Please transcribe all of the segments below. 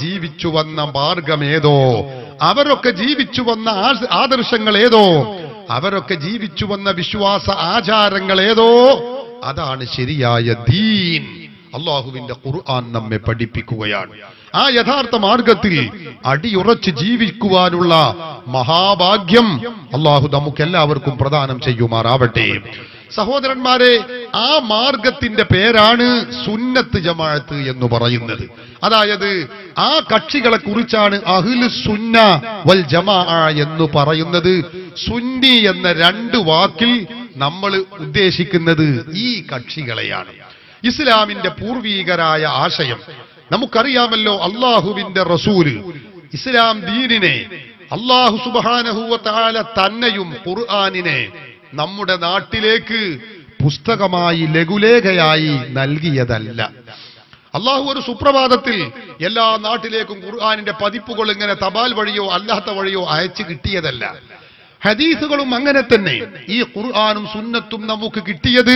ജീവിച്ചു വന്ന മാർഗമേതോ അവരൊക്കെ ജീവിച്ചു വന്ന ആ- ആദർശങ്ങൾ ഏതോ അവരൊക്കെ ജീവിച്ചു വന്ന വിശ്വാസ ആചാരങ്ങൾ ഏതോ അതാണ് ശരിയായ ദീൻ അള്ളാഹുവിന്റെ ഖുർആൻ നമ്മെ പഠിപ്പിക്കുകയാണ് ആ യഥാർത്ഥ മാർഗത്തിൽ അടിയുറച്ച് ജീവിക്കുവാനുള്ള മഹാഭാഗ്യം അള്ളാഹു നമുക്ക് എല്ലാവർക്കും പ്രദാനം ചെയ്യുമാറാവട്ടെ സഹോദരന്മാരെ ആ മാർഗത്തിന്റെ പേരാണ് സുന്നത്ത് ജമാഅത്ത് എന്ന് പറയുന്നത് അതായത് ആ കക്ഷികളെ കുറിച്ചാണ് അഹ്ലു സുന്ന വൽ ജമാ എന്ന് പറയുന്നത് സുന്നി എന്ന രണ്ട് വാക്കിൽ നമ്മൾ ഉദ്ദേശിക്കുന്നത് ഈ കക്ഷികളെയാണ് ഇസ്ലാമിന്റെ പൂർവീകരായ ആശയം നമുക്കറിയാമല്ലോ അള്ളാഹുവിന്റെ റസൂല് ഇസ്ലാം ദീനിനെ അള്ളാഹു സുബാനഹുവ താല തന്നെയും ഖുർആാനിനെ നമ്മുടെ നാട്ടിലേക്ക് പുസ്തകമായി ലഘുലേഖയായി നൽകിയതല്ല അള്ളാഹു ഒരു സുപ്രഭാതത്തിൽ എല്ലാ നാട്ടിലേക്കും ഖുർആാനിന്റെ പതിപ്പുകൾ ഇങ്ങനെ തപാൽ വഴിയോ അല്ലാത്ത വഴിയോ അയച്ചു കിട്ടിയതല്ല ഹദീസുകളും അങ്ങനെ തന്നെ ഈ ഖുർആാനും സുന്നത്തും നമുക്ക് കിട്ടിയത്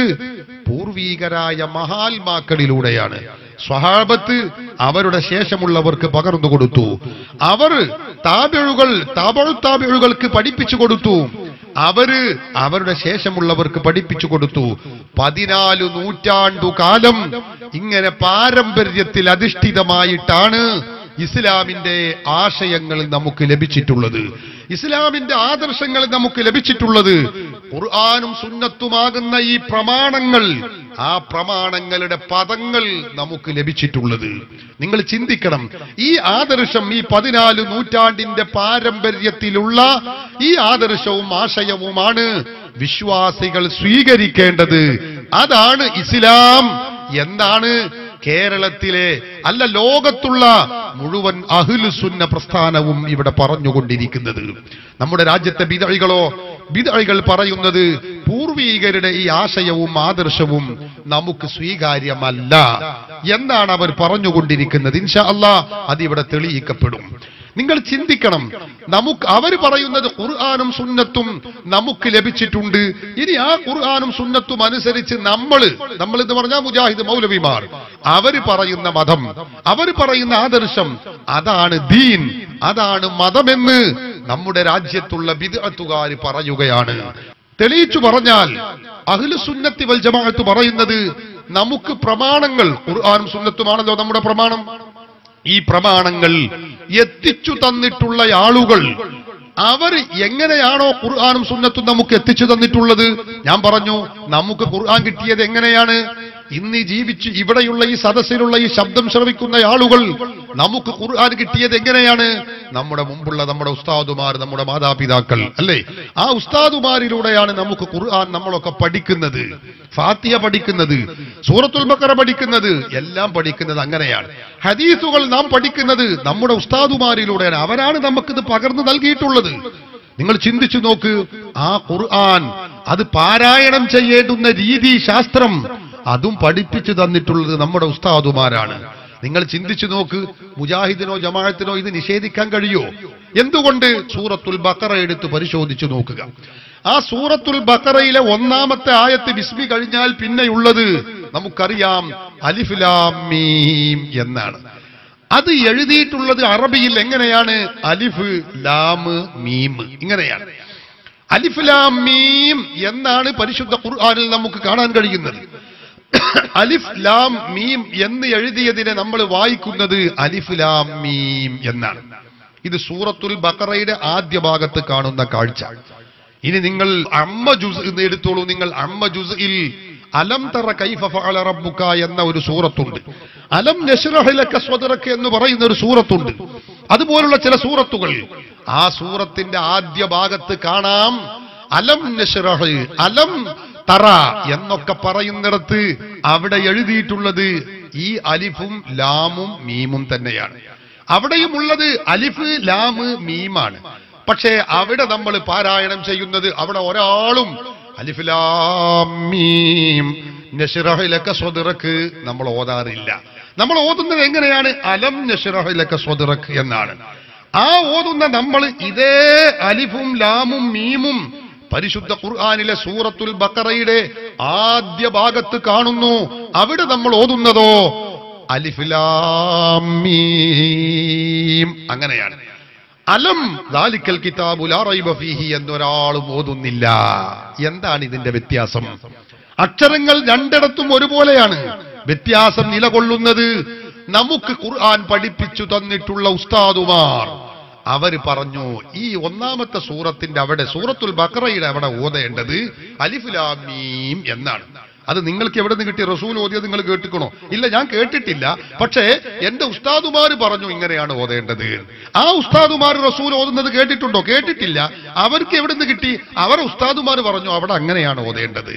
പൂർവീകരായ മഹാത്മാക്കളിലൂടെയാണ് സ്വഹാബത്ത് അവരുടെ ശേഷമുള്ളവർക്ക് പകർന്നു കൊടുത്തു അവർ താപിഴുകൾ താപഴു താപിഴുകൾക്ക് പഠിപ്പിച്ചു കൊടുത്തു അവര് അവരുടെ ശേഷമുള്ളവർക്ക് പഠിപ്പിച്ചു കൊടുത്തു പതിനാല് നൂറ്റാണ്ടു കാലം ഇങ്ങനെ പാരമ്പര്യത്തിൽ അധിഷ്ഠിതമായിട്ടാണ് ഇസ്ലാമിന്റെ ആശയങ്ങൾ നമുക്ക് ലഭിച്ചിട്ടുള്ളത് ഇസ്ലാമിന്റെ ആദർശങ്ങൾ നമുക്ക് ലഭിച്ചിട്ടുള്ളത് ഖുർആാനും സുന്നത്തുമാകുന്ന ഈ പ്രമാണങ്ങൾ ആ പ്രമാണങ്ങളുടെ പദങ്ങൾ നമുക്ക് ലഭിച്ചിട്ടുള്ളത് നിങ്ങൾ ചിന്തിക്കണം ഈ ആദർശം ഈ പതിനാല് നൂറ്റാണ്ടിന്റെ പാരമ്പര്യത്തിലുള്ള ഈ ആദർശവും ആശയവുമാണ് വിശ്വാസികൾ സ്വീകരിക്കേണ്ടത് അതാണ് ഇസ്ലാം എന്താണ് കേരളത്തിലെ അല്ല ലോകത്തുള്ള മുഴുവൻ അഹ്ലുസുന്ന പ്രസ്ഥാനവും ഇവിടെ പറഞ്ഞുകൊണ്ടിരിക്കുന്നത് നമ്മുടെ രാജ്യത്തെ ബിദഴികളോ ബിദഴികൾ പറയുന്നത് പൂർവീകരുടെ ഈ ആശയവും ആദർശവും നമുക്ക് സ്വീകാര്യമല്ല എന്നാണ് അവർ പറഞ്ഞുകൊണ്ടിരിക്കുന്നത് ഇൻഷാ അല്ലാ അതിവിടെ തെളിയിക്കപ്പെടും നിങ്ങൾ ചിന്തിക്കണം നമുക്ക് അവർ പറയുന്നത് ഖുർആാനും സുന്നത്തും നമുക്ക് ലഭിച്ചിട്ടുണ്ട് ഇനി ആ ഖുർആാനും സുന്നത്തും അനുസരിച്ച് നമ്മൾ നമ്മൾ എന്ന് പറഞ്ഞാൽ മുജാഹിദ് മൗലവിമാർ അവര് പറയുന്ന മതം അവർ പറയുന്ന ആദർശം അതാണ് ദീൻ അതാണ് മതമെന്ന് നമ്മുടെ രാജ്യത്തുള്ള ബിദ്അത്തുകാർ പറയുകയാണ് തെളിയിച്ചു പറഞ്ഞാൽ അഹ്ലു സുന്നത്തി വൽ ജമാഅത്ത് പറയുന്നത് നമുക്ക് പ്രമാണങ്ങൾ ഖുർആാനും സുന്നത്തുമാണല്ലോ നമ്മുടെ പ്രമാണം ഈ പ്രമാണങ്ങൾ എത്തിച്ചു തന്നിട്ടുള്ള ആളുകൾ അവർ എങ്ങനെയാണോ ഖുർആാനും സുന്നത്തും നമുക്ക് എത്തിച്ചു തന്നിട്ടുള്ളത് ഞാൻ പറഞ്ഞു നമുക്ക് ഖുർആൻ കിട്ടിയത് എങ്ങനെയാണ് ഇന്ന് ഈ ജീവിച്ച് ഇവിടെയുള്ള ഈ സദസ്സിലുള്ള ഈ ശബ്ദം ശ്രവിക്കുന്ന ആളുകൾ നമുക്ക് ഖുർആൻ കിട്ടിയത് എങ്ങനെയാണ് നമ്മുടെ മുമ്പുള്ള നമ്മുടെ ഉസ്താദുമാർ നമ്മുടെ മാതാപിതാക്കൾ അല്ലേ ആ ഉസ്താദുമാരിലൂടെയാണ് നമുക്ക് ഖുർആൻ നമ്മളൊക്കെ പഠിക്കുന്നത് ഫാത്തിഹ പഠിക്കുന്നത് സൂറത്തുൽ ബക്കറ പഠിക്കുന്നത് എല്ലാം പഠിക്കുന്നത് അങ്ങനെയാണ് ഹദീസുകൾ നാം പഠിക്കുന്നത് നമ്മുടെ ഉസ്താദുമാരിലൂടെയാണ് അവരാണ് നമുക്കിത് പകർന്നു നൽകിയിട്ടുള്ളത് നിങ്ങൾ ചിന്തിച്ചു നോക്ക് ആ ഖുർആൻ അത് പാരായണം ചെയ്യേണ്ടുന്ന രീതി ശാസ്ത്രം അതും പഠിപ്പിച്ചു തന്നിട്ടുള്ളത് നമ്മുടെ ഉസ്താദുമാരാണ് നിങ്ങൾ ചിന്തിച്ചു നോക്ക് മുജാഹിദിനോ ജമാഅത്തിനോ ഇത് നിഷേധിക്കാൻ കഴിയോ എന്തുകൊണ്ട് സൂറത്തുൽ ബക്കറ എടുത്ത് പരിശോധിച്ചു നോക്കുക ആ സൂറത്തുൽ ബക്കറയിലെ ഒന്നാമത്തെ ആയത്ത് ബിസ്മി കഴിഞ്ഞാൽ പിന്നെയുള്ളത് നമുക്കറിയാം അലിഫുലാം മീം എന്നാണ് അത് എഴുതിയിട്ടുള്ളത് അറബിയിൽ എങ്ങനെയാണ് അലിഫ് ലാം മീം ഇങ്ങനെയാണ് അലിഫ് ലാം മീം എന്നാണ് പരിശുദ്ധ ഖുർആനിൽ നമുക്ക് കാണാൻ കഴിയുന്നത് അലിഫ് ലാം മീം എന്ന് എഴുതിയതിനെ നമ്മൾ വായിക്കുന്നത് അലിഫ് ലാം മീം എന്നാണ് ഇത് സൂറത്തുൽ ബക്കറയുടെ ആദ്യ ഭാഗത്ത് കാണുന്ന കാഴ്ച ഇനി നിങ്ങൾ അമ്മ ജുസ് എന്ന് എടുത്തോളൂ നിങ്ങൾ അമ്മ ജുസ്ഇൽ അലം തറ കൈഫ ഫഅല റബ്ബുക എന്ന ഒരു സൂറത്തുണ്ട് അലം നശ്റഹ് ലക സ്വദറക എന്ന് പറയുന്ന ഒരു സൂറത്തുണ്ട് അതുപോലുള്ള ചില സൂറത്തുകൾ ആ സൂറത്തിന്റെ ആദ്യ ഭാഗത്ത് കാണാം അലം നശ്റഹ് അലം തറ എന്നൊക്കെ പറയുന്നിടത്ത് അവിടെ എഴുതിയിട്ടുള്ളത് ഈ അലിഫും ലാമും മീമും തന്നെയാണ് അവിടെയും ഉള്ളത് അലിഫ് ലാമ് മീമാണ് പക്ഷേ അവിടെ നമ്മൾ പാരായണം ചെയ്യുന്നത് അവിടെ ഒരാളും അലിഫ് ലാം മീം നശ്റഹ് സ്വദിറക്ക് നമ്മൾ ഓതാറില്ല നമ്മൾ ഓതുന്നത് എങ്ങനെയാണ് അലം നശ്റഹ് സ്വദിറക്ക് എന്നാണ് ആ ഓതുന്ന നമ്മൾ ഇതേ അലിഫും ലാമും മീമും പരിശുദ്ധ ഖുർആാനിലെ സൂറത്തുൽ ബക്കറയുടെ ആദ്യ ഭാഗത്ത് കാണുന്നു അവിടെ നമ്മൾ ഓതുന്നതോ അലിഫ് ലാം മീം മീം അങ്ങനെയാണ് അലം ദാലിക്കൽ കിതാബു ലാ റൈബ ഫീഹി എന്നൊരാളും ഓതുന്നില്ല എന്താണ് ഇതിന്റെ വ്യത്യാസം അക്ഷരങ്ങൾ രണ്ടിടത്തും ഒരുപോലെയാണ് വ്യത്യാസം നിലകൊള്ളുന്നത് നമുക്ക് ഖുർആൻ പഠിപ്പിച്ചു തന്നിട്ടുള്ള ഉസ്താദുമാർ അവര് പറഞ്ഞു ഈ ഒന്നാമത്തെ സൂറത്തിന്റെ അവിടെ സൂറത്തുൽ ബക്രയുടെ അവിടെ ഓതേണ്ടത് അലിഫുലാമീം എന്നാണ് അത് നിങ്ങൾക്ക് എവിടെ നിന്ന് കിട്ടി റസൂൽ ഓതിയത് നിങ്ങൾ കേട്ടിക്കണോ ഇല്ല ഞാൻ കേട്ടിട്ടില്ല പക്ഷേ എന്റെ ഉസ്താദുമാര് പറഞ്ഞു ഇങ്ങനെയാണ് ഓതേണ്ടത് ആ ഉസ്താദുമാർ റസൂൽ ഓതുന്നത് കേട്ടിട്ടുണ്ടോ കേട്ടിട്ടില്ല അവർക്ക് എവിടെ നിന്ന് കിട്ടി അവരെ ഉസ്താദുമാർ പറഞ്ഞു അവിടെ അങ്ങനെയാണ് ഓതേണ്ടത്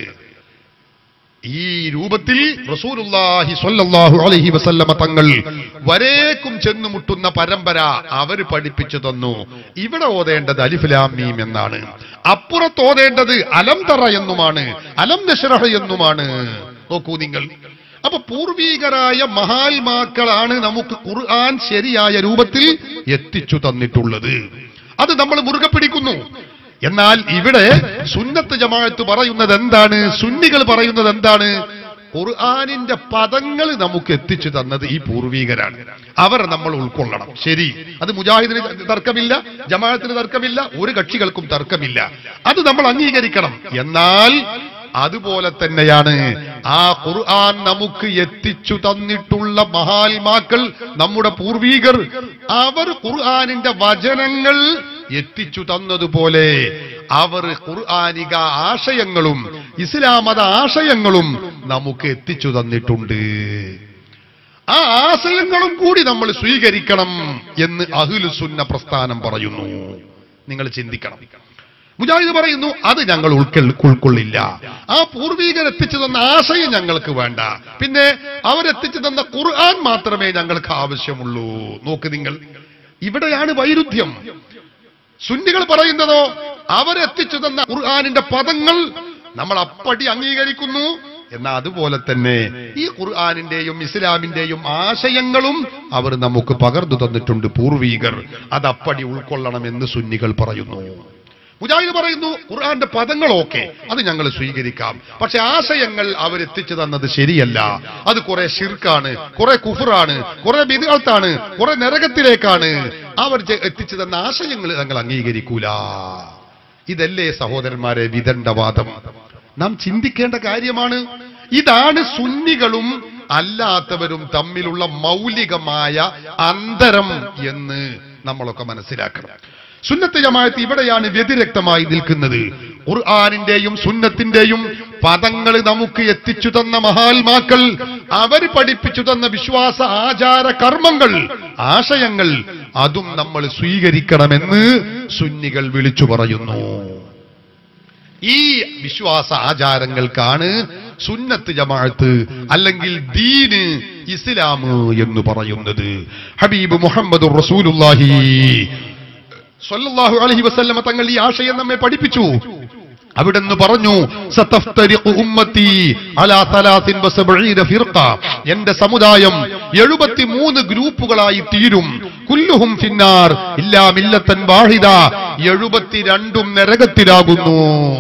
ഈ രൂപത്തിൽ റസൂലുള്ളാഹി സ്വല്ലല്ലാഹു അലൈഹി വസല്ലമ തങ്ങൾ വരേക്കും ചെന്നു മുട്ടുന്ന പരമ്പര അവര് പഠിപ്പിച്ചു തന്നു ഇവിടെ ഓതേണ്ടത് അലിഫ്ലാം മീം എന്നാണ് അപ്പുറത്ത് ഓതേണ്ടത് അലം തറ എന്നുമാണ് അലം നഷ്റഹ് എന്നുമാണ് നോക്കൂ നിങ്ങൾ അപ്പൊ പൂർവീകരായ മഹാത്മാക്കളാണ് നമുക്ക് ഖുർആൻ ശരിയായ രൂപത്തിൽ എത്തിച്ചു തന്നിട്ടുള്ളത് അത് നമ്മൾ മുറുകെ പിടിക്കുന്നു എന്നാൽ ഇവിടെ സുന്നത്ത് ജമാഅത്ത് പറയുന്നത് എന്താണ് സുന്നികൾ പറയുന്നത് എന്താണ് ഖുർആാനിന്റെ പദങ്ങൾ നമുക്ക് എത്തിച്ചു തന്നത് ഈ പൂർവീകരാണ് അവർ നമ്മൾ ഉൾക്കൊള്ളണം ശരി അത് മുജാഹിദിന് തർക്കമില്ല ജമാഅത്തിന് തർക്കമില്ല ഒരു കക്ഷികൾക്കും തർക്കമില്ല അത് നമ്മൾ അംഗീകരിക്കണം എന്നാൽ അതുപോലെ തന്നെയാണ് ആ ഖുർആൻ നമുക്ക് എത്തിച്ചു തന്നിട്ടുള്ള മഹാത്മാക്കൾ നമ്മുടെ പൂർവീകർ അവർ ഖുർആനിന്റെ വചനങ്ങൾ എത്തിച്ചു തന്നതുപോലെ അവർ ഖുർആാനിക ആശയങ്ങളും ഇസ്ലാം മത ആശയങ്ങളും നമുക്ക് എത്തിച്ചു തന്നിട്ടുണ്ട് ആ ആശയങ്ങളും കൂടി നമ്മൾ സ്വീകരിക്കണം എന്ന് അഹുലുസുന്ന പ്രസ്ഥാനം പറയുന്നു നിങ്ങൾ ചിന്തിക്കണം മുജാഹിദ് പറയുന്നു അത് ഞങ്ങൾ ഉൾക്കൊൾ ഉൾക്കൊള്ളില്ല ആ പൂർവീകർ എത്തിച്ചു തന്ന ആശയം ഞങ്ങൾക്ക് വേണ്ട പിന്നെ അവരെത്തിച്ചു തന്ന ഖുർആൻ മാത്രമേ ഞങ്ങൾക്ക് ആവശ്യമുള്ളൂ നോക്ക് നിങ്ങൾ ഇവിടെയാണ് വൈരുദ്ധ്യം സുന്നികൾ പറയുന്നതോ അവരെത്തിച്ചു തന്ന ഖുർആാനിന്റെ പദങ്ങൾ നമ്മൾ അപ്പടി അംഗീകരിക്കുന്നു എന്നാൽ അതുപോലെ തന്നെ ഈ ഖുർആാനിന്റെയും ഇസ്ലാമിന്റെയും ആശയങ്ങളും അവർ നമുക്ക് പകർന്നു തന്നിട്ടുണ്ട് പൂർവീകർ അത് അപ്പടി ഉൾക്കൊള്ളണമെന്ന് സുന്നികൾ പറയുന്നു മുജാഹിദ് പറയുന്നു ഖുർആന്റെ പദങ്ങൾ ഓക്കെ അത് ഞങ്ങൾ സ്വീകരിക്കാം പക്ഷെ ആശയങ്ങൾ അവരെത്തിച്ചു തന്നത് ശരിയല്ല അത് കുറെ ഷിർക്കാണ് കുറെ കുഫറാണ് കുറെ ബിദാത്താണ് കുറെ നരകത്തിലേക്കാണ് അവർ ജെ- എത്തിച്ചു തന്ന ആശയങ്ങൾ ഞങ്ങൾ അംഗീകരിക്കൂല ഇതല്ലേ സഹോദരന്മാരെ വിദണ്ഡവാദം നാം ചിന്തിക്കേണ്ട കാര്യമാണ് ഇതാണ് സുന്നികളും അല്ലാത്തവരും തമ്മിലുള്ള മൗലികമായ അന്തരം എന്ന് നമ്മളൊക്കെ മനസ്സിലാക്കണം സുന്നത്ത് ജമാഅത്ത് ഇവിടെയാണ് വ്യതിരക്തമായി നിൽക്കുന്നത് ഖുർആാനിന്റെയും സുന്നത്തിന്റെയും പദങ്ങൾ നമുക്ക് എത്തിച്ചു തന്ന മഹാത്മാക്കൾ അവർ പഠിപ്പിച്ചു തന്ന വിശ്വാസ ആചാര കർമ്മങ്ങൾ ആശയങ്ങൾ അതും നമ്മൾ സ്വീകരിക്കണമെന്ന് സുന്നികൾ വിളിച്ചു പറയുന്നു ഈ വിശ്വാസ ആചാരങ്ങൾക്കാണ് സുന്നത്ത് ജമാഅത്ത് അല്ലെങ്കിൽ ദീന് ഇസ്ലാം എന്ന് പറയുന്നത് ഹബീബ് മുഹമ്മദ് റസൂലുള്ളാഹി സ്വല്ലല്ലാഹു അലൈഹി വസല്ലമ തങ്ങൾ ഈ ആശയം നമ്മെ പഠിപ്പിച്ചു അവിടെന്ന് പറഞ്ഞു സതഫ്തരിഖു ഉമ്മത്തി അലാ തലാത്തിൻ വസബഈന ഫിർഖ എന്റെ സമുദായം 73 ഗ്രൂപ്പുകളായി തീരും കുല്ലുഹും ഫിന്നാർ ഇല്ലാ മില്ലത്തൻ വാഹിദ 72ഉം നരകത്തിലാകുന്നു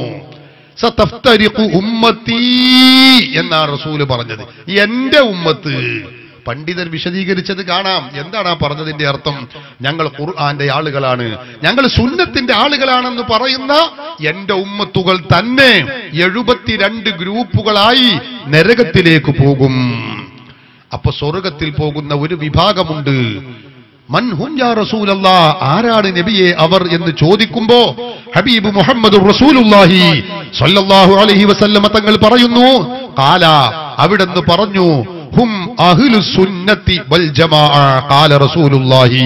സതഫ്തരിഖു ഉമ്മത്തി എന്നാണ് റസൂല് പറഞ്ഞത് എന്റെ ഉമ്മത്ത് പണ്ഡിതർ വിശദീകരിച്ചത് കാണാം എന്താണ് ആ പറഞ്ഞതിന്റെ അർത്ഥം ഞങ്ങൾ ഖുർആന്റെ ആളുകളാണ് ഞങ്ങൾ സുന്നത്തിന്റെ ആളുകളാണെന്ന് പറയുന്ന എന്റെ ഉമ്മത്തുകൾ തന്നെ എഴുപത്തിരണ്ട് ഗ്രൂപ്പുകളായി നരകത്തിലേക്ക് പോകും അപ്പൊ സ്വർഗത്തിൽ പോകുന്ന ഒരു വിഭാഗമുണ്ട് മൻഹും യാ റസൂലല്ലാ ആരാണ് നബിയെ അവർ എന്ന് ചോദിക്കുമ്പോ ഹബീബ് മുഹമ്മദ് റസൂലുള്ളാഹി സ്വല്ലല്ലാഹു അലൈഹി വസല്ലമ തങ്ങൾ പറയുന്നു കാല അവിടെന്ന് പറഞ്ഞു ഹും അഹ്ലു സുന്നത്തി വൽ ജമാഅ ഖാല റസൂലുള്ളാഹി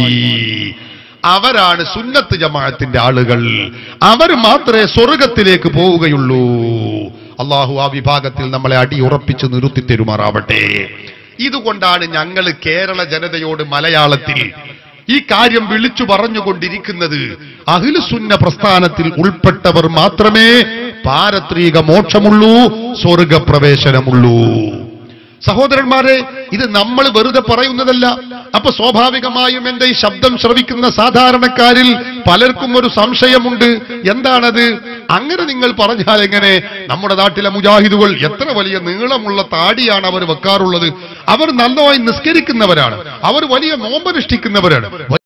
അവരാണ് സുന്നത്ത് ജമാഅത്തിന്റെ ആളുകൾ അവർ മാത്രമേ സ്വർഗത്തിലേക്ക് പോവുകയുള്ളൂ അള്ളാഹു ആ വിഭാഗത്തിൽ നമ്മളെ അടി ഉറപ്പിച്ച് നിർത്തി തരുമാറാവട്ടെ ഇതുകൊണ്ടാണ് ഞങ്ങൾ കേരള ജനതയോട് മലയാളത്തിൽ ഈ കാര്യം വിളിച്ചു പറഞ്ഞുകൊണ്ടിരിക്കുന്നത് അഖിലുസുന്ന പ്രസ്ഥാനത്തിൽ ഉൾപ്പെട്ടവർ മാത്രമേ പാരത്രിക മോക്ഷമുള്ളൂ സ്വർഗപ്രവേശനമുള്ളൂ സഹോദരന്മാരെ ഇത് നമ്മൾ വെറുതെ പറയുന്നതല്ല അപ്പൊ സ്വാഭാവികമായും എന്റെ ഈ ശബ്ദം ശ്രവിക്കുന്ന സാധാരണക്കാരിൽ പലർക്കും ഒരു സംശയമുണ്ട് എന്താണത് അങ്ങനെ നിങ്ങൾ പറഞ്ഞാൽ എങ്ങനെ നമ്മുടെ നാട്ടിലെ മുജാഹിദുകൾ എത്ര വലിയ നീളമുള്ള താടിയാണ് അവർ വെക്കാറുള്ളത് അവർ നന്നായി നിസ്കരിക്കുന്നവരാണ് അവർ വലിയ നോമ്പനുഷ്ഠിക്കുന്നവരാണ്